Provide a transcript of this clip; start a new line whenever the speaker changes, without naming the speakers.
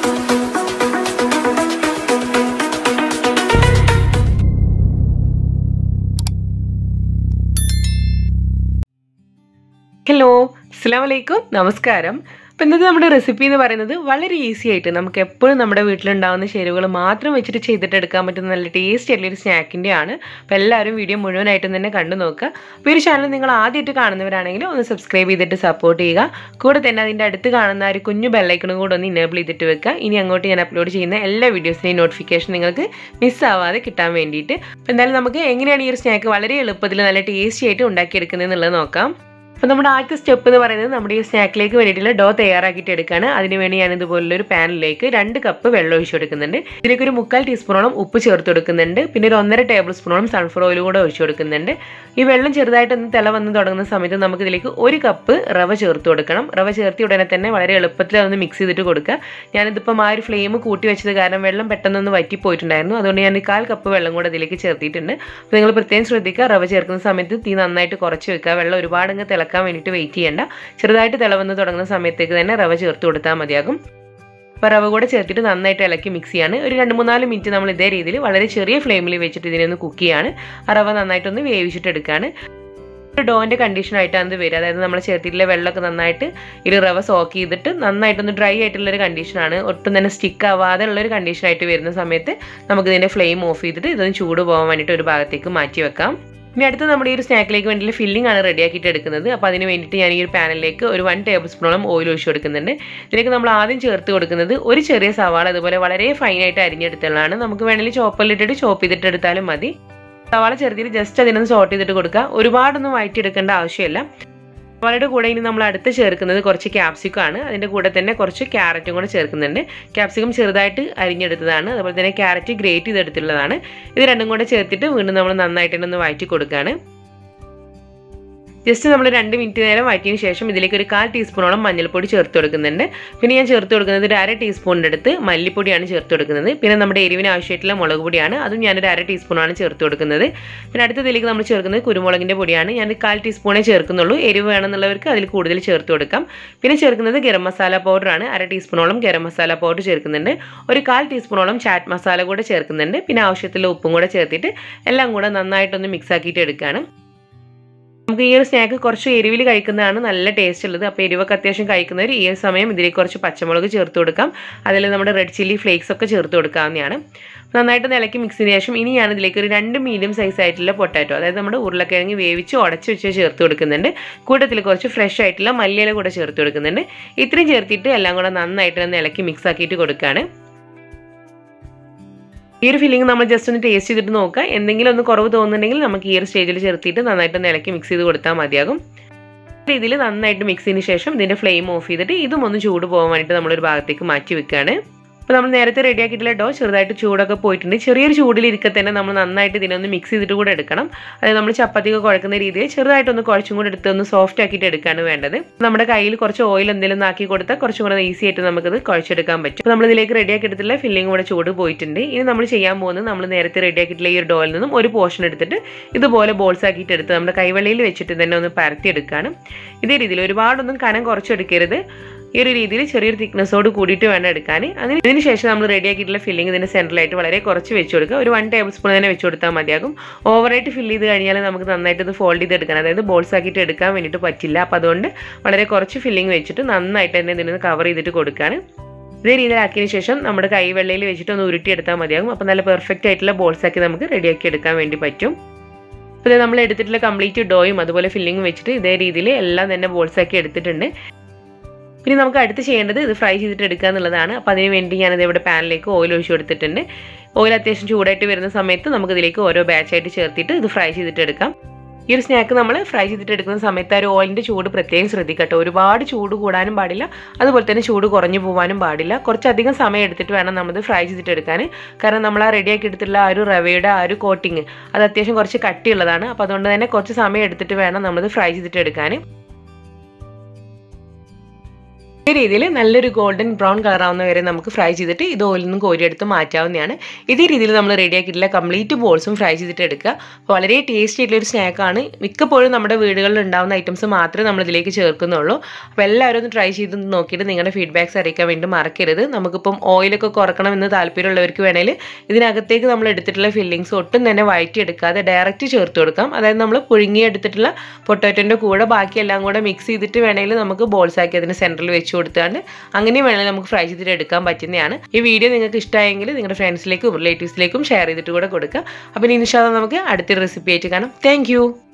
hello അസ്സാം വലൈക്കും നമസ്കാരം അപ്പോൾ ഇന്നത്തെ നമ്മുടെ റെസിപ്പി എന്ന് പറയുന്നത് വളരെ ഈസി ആയിട്ട് നമുക്ക് എപ്പോഴും നമ്മുടെ വീട്ടിലുണ്ടാകുന്ന ചേരുവകൾ മാത്രം വെച്ചിട്ട് ചെയ്തിട്ട് എടുക്കാൻ പറ്റുന്ന നല്ല ടേസ്റ്റ് ആയിട്ടുള്ള ഒരു സ്നാക്കിൻ്റെ ആണ് അപ്പോൾ എല്ലാവരും വീഡിയോ മുഴുവനായിട്ടും തന്നെ കണ്ടു നോക്കുക അപ്പോൾ ഈ ഒരു ചാനൽ നിങ്ങൾ ആദ്യമായിട്ട് കാണുന്നവരാണെങ്കിൽ ഒന്ന് സബ്സ്ക്രൈബ് ചെയ്തിട്ട് സപ്പോർട്ട് ചെയ്യുക കൂടെ തന്നെ അതിൻ്റെ അടുത്ത് കാണുന്ന ആ ഒരു കുഞ്ഞു ബെല്ലൈക്കണും കൂടെ ഒന്ന് ഇനേബിൾ ചെയ്തിട്ട് വെക്കുക ഇനി അങ്ങോട്ട് ഞാൻ അപ്ലോഡ് ചെയ്യുന്ന എല്ലാ വീഡിയോസിൻ്റെയും നോട്ടിഫിക്കേഷൻ നിങ്ങൾക്ക് മിസ്സാവാതെ കിട്ടാൻ വേണ്ടിയിട്ട് അപ്പോൾ എന്തായാലും നമുക്ക് എങ്ങനെയാണ് ഈ ഒരു സ്നാക്ക് വളരെ എളുപ്പത്തിൽ നല്ല ടേസ്റ്റി ആയിട്ട് ഉണ്ടാക്കിയെടുക്കുന്നത് എന്നുള്ളത് നോക്കാം അപ്പോൾ നമ്മുടെ ആദ്യത്തെ സ്റ്റെപ്പ് എന്ന് പറയുന്നത് നമ്മുടെ ഈ സ്നാക്കിലേക്ക് വേണ്ടിയിട്ടുള്ള ഡോ തയ്യാറാക്കിയിട്ട് എടുക്കുകയാണ് അതിന് വേണ്ടി ഞാൻ ഇതുപോലുള്ള ഒരു പാനിലേക്ക് രണ്ട് കപ്പ് വെള്ളം ഒഴിച്ചു കൊടുക്കുന്നുണ്ട് ഇതിലേക്ക് ഒരു മുക്കാൽ ടീസ്പൂണോളം ഉപ്പ് ചേർത്ത് കൊടുക്കുന്നുണ്ട് പിന്നെ ഒരു ഒന്നര ടേബിൾ സ്പൂണോളം സൺഫ്ലവർ ഓയിൽ കൂടെ ഒഴിച്ചു കൊടുക്കുന്നുണ്ട് ഈ വെള്ളം ചെറുതായിട്ടൊന്ന് തിള വന്ന് തുടങ്ങുന്ന സമയത്ത് നമുക്ക് ഇതിലേക്ക് ഒരു കപ്പ് റവ ചേർത്ത് കൊടുക്കണം റവ ചേർത്തി ഉടനെ തന്നെ വളരെ എളുപ്പത്തിൽ അതൊന്ന് മിക്സ് ചെയ്തിട്ട് കൊടുക്കുക ഞാനിതിപ്പം ആ ഒരു ഫ്ലെയിം കൂട്ടി വെച്ചത് കാരണം വെള്ളം പെട്ടെന്നൊന്ന് വറ്റിപ്പോയിട്ടുണ്ടായിരുന്നു അതുകൊണ്ട് ഞാൻ കാൽ കപ്പ് വെള്ളം കൂടെ ഇതിലേക്ക് ചേർത്തിട്ടുണ്ട് അപ്പോൾ നിങ്ങൾ പ്രത്യേകം ശ്രദ്ധിക്കുക റവ ചേർക്കുന്ന സമയത്ത് തീ നന്നായിട്ട് കുറച്ച് വെക്കുക വെള്ളം ഒരുപാട് അങ്ങ് തിളക്കാൻ വേണ്ടിയിട്ട് വെയിറ്റ് ചെയ്യേണ്ട ചെറുതായിട്ട് തിളവന്ന് തുടങ്ങുന്ന സമയത്തേക്ക് തന്നെ റവ ചേർത്ത് കൊടുത്താൽ മതിയാകും അപ്പോൾ റവ കൂടെ ചേർത്തിട്ട് നന്നായിട്ട് ഇളക്കി മിക്സ് ചെയ്യാണ് ഒരു രണ്ട് മൂന്നാല് മിനിറ്റ് നമ്മൾ ഇതേ രീതിയിൽ വളരെ ചെറിയ ഫ്ലെയിമിൽ വെച്ചിട്ട് ഇതിനെ ഒന്ന് കുക്ക് ചെയ്യാണ് ആ റവ നന്നായിട്ടൊന്ന് വേവിച്ചിട്ട് എടുക്കുകയാണ് ഡോൻ്റെ കണ്ടീഷനായിട്ടാണ് ഇത് വരിക അതായത് നമ്മൾ ചേർത്തിട്ടുള്ള വെള്ളമൊക്കെ നന്നായിട്ട് ഇത് റവ സോക്ക് ചെയ്തിട്ട് നന്നായിട്ടൊന്ന് ഡ്രൈ ആയിട്ടുള്ളൊരു കണ്ടീഷനാണ് ഒട്ടും തന്നെ സ്റ്റിക്ക് ആവാതെ ഉള്ളൊരു കണ്ടീഷനായിട്ട് വരുന്ന സമയത്ത് നമുക്ക് ഇതിൻ്റെ ഫ്ലെയിം ഓഫ് ചെയ്തിട്ട് ഇതൊന്ന് ചൂട് പോകാൻ വേണ്ടിയിട്ട് ഒരു ഭാഗത്തേക്ക് മാറ്റി വെക്കാം ഇനി അടുത്ത് നമ്മുടെ ഈ ഒരു സ്നാക്കിലേക്ക് വേണ്ടിയുള്ള ഫില്ലിംഗ് ആണ് റെഡിയാക്കിയിട്ട് എടുക്കുന്നത് അപ്പോൾ അതിന് വേണ്ടിയിട്ട് ഞാൻ ഈ ഒരു പാനിലേക്ക് ഒരു വൺ ടേബിൾ സ്പൂണോളം ഓയിൽ ഒഴിച്ച് കൊടുക്കുന്നുണ്ട് ഇതിലേക്ക് നമ്മൾ ആദ്യം ചേർത്ത് കൊടുക്കുന്നത് ഒരു ചെറിയ സവാള അതുപോലെ വളരെ ഫൈനായിട്ട് അരിഞ്ഞെടുത്തുള്ളതാണ് നമുക്ക് വേണമെങ്കിൽ ചോപ്പറിലിട്ടിട്ട് ചോപ്പ് ചെയ്തിട്ട് എടുത്താലും മതി സവാള ചെറുതിട്ട് ജസ്റ്റ് അതിനൊന്ന് സോട്ട് ചെയ്തിട്ട് കൊടുക്കുക ഒരുപാടൊന്നും വഴറ്റിയെടുക്കേണ്ട ആവശ്യമില്ല സവാളയുടെ കൂടെ ഇനി നമ്മൾ അടുത്ത് ചേർക്കുന്നത് കുറച്ച് ക്യാപ്സിക്കം ആണ് അതിൻ്റെ കൂടെ തന്നെ കുറച്ച് ക്യാരറ്റും കൂടെ ചേർക്കുന്നുണ്ട് ക്യാപ്സിക്കം ചെറുതായിട്ട് അരിഞ്ഞെടുത്തതാണ് അതുപോലെ തന്നെ ക്യാരറ്റ് ഗ്രേറ്റ് ചെയ്തെടുത്തുള്ളതാണ് ഇത് രണ്ടും കൂടെ ചേർത്തിട്ട് വീണ്ടും നമ്മൾ നന്നായിട്ട് തന്നെ ഒന്ന് വഴറ്റി കൊടുക്കുകയാണ് ജസ്റ്റ് നമ്മൾ രണ്ട് മിനിറ്റ് നേരം വഴറ്റിയതിന് ശേഷം ഇതിലേക്ക് ഒരു കാൽ ടീസ്പൂണോളം മഞ്ഞൾപ്പൊടി ചേർത്ത് കൊടുക്കുന്നുണ്ട് പിന്നെ ഞാൻ ചേർത്ത് കൊടുക്കുന്നത് ഒരു അര ടീസ്പൂണിൻ്റെ അടുത്ത് മല്ലിപ്പൊടിയാണ് ചേർത്ത് കൊടുക്കുന്നത് പിന്നെ നമ്മുടെ എരിവിന് ആവശ്യമായിട്ടുള്ള മുളക് പൊടിയാണ് അതും ഞാനൊരു അര ടീസ്പൂണാണ് ചേർത്ത് കൊടുക്കുന്നത് പിന്നെ അടുത്തതിലേക്ക് നമ്മൾ ചേർക്കുന്നത് കുരുമുളകിൻ്റെ പൊടിയാണ് ഞാൻ കാൽ ടീസ്പൂണേ ചേർക്കുന്നുള്ളൂ എരിവ് വേണമെന്നുള്ളവർക്ക് അതിൽ കൂടുതൽ ചേർത്ത് കൊടുക്കാം പിന്നെ ചേർക്കുന്നത് ഗരം മസാല പൗഡറാണ് അര ടീസ്പൂണോളം ഗരം മസാല പൗഡർ ചേർക്കുന്നുണ്ട് ഒരു കാൽ ടീസ്പൂണോളം ചാറ്റ് മസാല കൂടെ ചേർക്കുന്നുണ്ട് പിന്നെ ആവശ്യത്തിലുള്ള ഉപ്പും കൂടെ ചേർത്തിട്ട് എല്ലാം കൂടെ നന്നായിട്ടൊന്ന് മിക്സ് ആക്കിയിട്ട് എടുക്കുകയാണ് നമുക്ക് ഈ ഒരു സ്നാക്ക് കുറച്ച് എരിവിൽ കഴിക്കുന്നതാണ് നല്ല ടേസ്റ്റ് ഉള്ളത് അപ്പോൾ എരിവൊക്കെ അത്യാവശ്യം കഴിക്കുന്നവർ ഈ ഒരു സമയം ഇതിലേക്ക് കുറച്ച് പച്ചമുളക് ചേർത്ത് കൊടുക്കാം അതിൽ നമ്മുടെ റെഡ് ചില്ലി ഫ്ലേക്സ് ഒക്കെ ചേർത്ത് കൊടുക്കാവുന്നതാണ് നന്നായിട്ട് ഇളക്കി മിക്സ് ചെയ്തതിന് ശേഷം ഇനി ഞാൻ ഇതിലേക്ക് ഒരു രണ്ട് മീഡിയം സൈസ് ആയിട്ടുള്ള പൊട്ടാറ്റോ അതായത് നമ്മുടെ ഉരുളക്കിഴങ്ങ് വേവിച്ച് ഉടച്ച് വെച്ച് ചേർത്ത് കൊടുക്കുന്നുണ്ട് കൂട്ടത്തിൽ കുറച്ച് ഫ്രഷ് ആയിട്ടുള്ള മല്ലിയില കൂടെ ചേർത്ത് കൊടുക്കുന്നുണ്ട് ഇത്രയും ചേർത്തിട്ട് എല്ലാം കൂടെ നന്നായിട്ട് ഒന്ന് ഇളക്കി മിക്സ് ആക്കിയിട്ട് കൊടുക്കുകയാണ് ഈ ഒരു ഫില്ലിംഗ് നമ്മൾ ജസ്റ്റ് ഒന്ന് ടേസ്റ്റ് ചെയ്തിട്ട് നോക്കുക എന്തെങ്കിലും ഒന്ന് കുറവ് തോന്നുന്നുണ്ടെങ്കിൽ നമുക്ക് ഈ ഒരു സ്റ്റേജിൽ ചേർത്തിട്ട് നന്നായിട്ട് ഒന്ന് ഇളക്കി മിക്സ് ചെയ്ത് കൊടുത്താൽ മതിയാകും രീതിയിൽ നന്നായിട്ട് മിക്സ് ചെയ്തതിന് ശേഷം ഇതിൻ്റെ ഫ്ലെയിം ഓഫ് ചെയ്തിട്ട് ഇതും ഒന്ന് ചൂട് പോകാൻ വേണ്ടിയിട്ട് നമ്മളൊരു ഭാഗത്തേക്ക് മാറ്റി വെക്കുകയാണ് അപ്പോൾ നമ്മൾ നേരത്തെ റെഡിയാക്കിയിട്ടുള്ള ഡോ ചെറുതായിട്ട് ചൂടൊക്കെ പോയിട്ടുണ്ട് ചെറിയൊരു ചൂടിലിരിക്കെ തന്നെ നമ്മൾ നന്നായിട്ട് ഇതിനൊന്ന് മിക്സ് ചെയ്തിട്ട് കൂടെ എടുക്കണം അതായത് നമ്മൾ ചപ്പാത്തിയൊക്കെ കുഴക്കുന്ന രീതിയിൽ ചെറുതായിട്ടൊന്ന് കുഴച്ചും കൂടെ എടുത്ത് ഒന്ന് സോഫ്റ്റ് ആക്കിയിട്ട് എടുക്കുകയാണ് വേണ്ടത് നമ്മുടെ കയ്യിൽ കുറച്ച് ഓയിൽ എന്തെങ്കിലും ഒന്ന് ആക്കി കൊടുത്താൽ കുറച്ചും കൂടെ ഈസി ആയിട്ട് നമുക്കത് കുഴച്ചെടുക്കാൻ പറ്റും അപ്പോൾ നമ്മൾ ഇതിലേക്ക് റെഡിയാക്കി എടുത്തിട്ടുള്ള ഫില്ലിംഗ് കൂടെ ചൂട് പോയിട്ടുണ്ട് ഇനി നമ്മൾ ചെയ്യാൻ പോകുന്നത് നമ്മൾ നേരത്തെ റെഡിയാക്കിയിട്ടുള്ള ഈ ഒരു ഡോയിൽ നിന്നും ഒരു പോർഷൻ എടുത്തിട്ട് ഇതുപോലെ ബോൾസ് ആക്കിയിട്ട് എടുത്ത് നമ്മുടെ കൈവെള്ളിയിൽ വെച്ചിട്ട് തന്നെ ഒന്ന് പരത്തി എടുക്കുകയാണ് ഇതേ രീതിയിൽ ഒരുപാടൊന്നും കനം കുറച്ചെടുക്കരുത് ഈ ഒരു രീതിയിൽ ചെറിയൊരു തിക്നെസ്സോട് കൂടിയിട്ട് വേണം എടുക്കാൻ അതിന് ഇതിന് ശേഷം നമ്മൾ റെഡിയാക്കിയിട്ടുള്ള ഫില്ലിംഗ് ഇതിൻ്റെ സെൻറ്ററിലായിട്ട് വളരെ കുറച്ച് വെച്ച് കൊടുക്കുക ഒരു വൺ ടേബിൾ സ്പൂൺ തന്നെ വെച്ച് കൊടുത്താൽ മതിയാകും ഓവറായിട്ട് ഫില്ല് ചെയ്ത് കഴിഞ്ഞാൽ നമുക്ക് നന്നായിട്ട് ഇത് ഫോൾഡ് ചെയ്ത് എടുക്കാൻ അതായത് ബോൾസ് ആക്കിയിട്ട് എടുക്കാൻ വേണ്ടിയിട്ട് പറ്റില്ല അപ്പോൾ അതുകൊണ്ട് വളരെ കുറച്ച് ഫില്ലിംഗ് വെച്ചിട്ട് നന്നായിട്ട് തന്നെ ഇതിനൊന്ന് കവർ ചെയ്തിട്ട് കൊടുക്കുകയാണ് ഇതേ രീതിയിലാക്കിയതിന് ശേഷം നമ്മുടെ കൈ വെള്ളയിൽ വെച്ചിട്ട് ഒന്ന് ഉരുട്ടിയെടുത്താൽ മതിയാകും അപ്പോൾ നല്ല പെർഫെക്റ്റ് ആയിട്ടുള്ള ബോൾസ് ആക്കി നമുക്ക് റെഡിയാക്കി എടുക്കാൻ വേണ്ടി പറ്റും അപ്പോൾ നമ്മൾ എടുത്തിട്ടുള്ള കംപ്ലീറ്റ് ഡോയും അതുപോലെ ഫില്ലിങ്ങും വെച്ചിട്ട് ഇതേ രീതിയിൽ എല്ലാം തന്നെ ബോൾസ് ആക്കി എടുത്തിട്ടുണ്ട് ഇനി നമുക്ക് അടുത്ത് ചെയ്യേണ്ടത് ഇത് ഫ്രൈ ചെയ്തിട്ട് എടുക്കുക എന്നുള്ളതാണ് അപ്പോൾ അതിന് വേണ്ടി ഞാനിത് ഇവിടെ പാനിലേക്ക് ഓയിൽ ഒഴിച്ചു കൊടുത്തിട്ടുണ്ട് ഓയിൽ അത്യാവശ്യം ചൂടായിട്ട് വരുന്ന സമയത്ത് നമുക്ക് ഇതിലേക്ക് ഓരോ ബാച്ചായിട്ട് ചേർത്തിട്ട് ഇത് ഫ്രൈ ചെയ്തിട്ട് എടുക്കാം ഈ ഒരു സ്നാക്ക് നമ്മൾ ഫ്രൈ ചെയ്തിട്ട് എടുക്കുന്ന സമയത്ത് ആ ഒരു ഓയിലിൻ്റെ ചൂട് പ്രത്യേകം ശ്രദ്ധിക്കട്ടെ ഒരുപാട് ചൂട് കൂടാനും പാടില്ല അതുപോലെ തന്നെ ചൂട് കുറഞ്ഞു പോകാനും പാടില്ല കുറച്ചധികം സമയം എടുത്തിട്ട് വേണം നമ്മത് ഫ്രൈ ചെയ്തിട്ട് എടുക്കാൻ കാരണം നമ്മൾ ആ റെഡിയാക്കി എടുത്തിട്ടുള്ള ആ ഒരു റവയുടെ ആ ഒരു കോട്ടിങ് അത് അത്യാവശ്യം കുറച്ച് കട്ടിയുള്ളതാണ് അപ്പോൾ അതുകൊണ്ട് തന്നെ കുറച്ച് സമയം എടുത്തിട്ട് വേണം നമ്മത് ഫ്രൈ ചെയ്തിട്ട് എടുക്കാൻ ഈ രീതിയിൽ നല്ലൊരു ഗോൾഡൻ ബ്രൗൺ കളർ ആവുന്ന വരെ നമുക്ക് ഫ്രൈ ചെയ്തിട്ട് ഇത് ഓയിലിൽ നിന്ന് കോരിയെടുത്ത് മാറ്റാവുന്നതാണ് ഇതേ രീതിയിൽ നമ്മൾ റെഡിയാക്കിയിട്ടുള്ള കംപ്ലീറ്റ് ബോൾസും ഫ്രൈ ചെയ്തിട്ട് എടുക്കുക അപ്പോൾ വളരെ ടേസ്റ്റി ആയിട്ടുള്ള ഒരു സ്നാക്കാണ് മിക്കപ്പോഴും നമ്മുടെ വീടുകളിൽ ഉണ്ടാകുന്ന ഐറ്റംസ് മാത്രമേ നമ്മൾ ഇതിലേക്ക് ചേർക്കുന്നുള്ളൂ അപ്പോൾ എല്ലാവരും ഒന്ന് ട്രൈ ചെയ്ത് നോക്കിയിട്ട് നിങ്ങളുടെ ഫീഡ്ബാക്ക്സ് അറിയിക്കാൻ വേണ്ടി മറക്കരുത് നമുക്കിപ്പം ഓയിലൊക്കെ കുറക്കണമെന്ന് താല്പര്യമുള്ളവർക്ക് വേണമെങ്കിൽ ഇതിനകത്തേക്ക് നമ്മൾ എടുത്തിട്ടുള്ള ഫില്ലിങ്സ് ഒട്ടും തന്നെ വഴറ്റിയെടുക്കാതെ ഡയറക്റ്റ് ചേർത്ത് കൊടുക്കാം അതായത് നമ്മൾ പുഴുങ്ങി എടുത്തിട്ടുള്ള പൊട്ടാറ്റോൻ്റെ കൂടെ ബാക്കിയെല്ലാം കൂടെ മിക്സ് ചെയ്തിട്ട് വേണമെങ്കിൽ നമുക്ക് ബോൾസ് ആക്കി അതിന് സെൻറ്ററിൽ വെച്ച് കൊടുത്താണ്ട് അങ്ങനെ വേണമെങ്കിൽ നമുക്ക് ഫ്രൈ ചെയ്തിട്ട് എടുക്കാൻ പറ്റുന്നതാണ് ഈ വീഡിയോ നിങ്ങൾക്ക് ഇഷ്ടമായെങ്കിൽ നിങ്ങളുടെ ഫ്രണ്ട്സിലേക്കും റിലേറ്റീവ്സിലേക്കും ഷെയർ ചെയ്തിട്ട് കൂടെ കൊടുക്കുക അപ്പോൾ ഇനി ഇൻഷാല്ല നമുക്ക് അടുത്തൊരു റെസിപ്പി ആയിട്ട് കാണാം താങ്ക്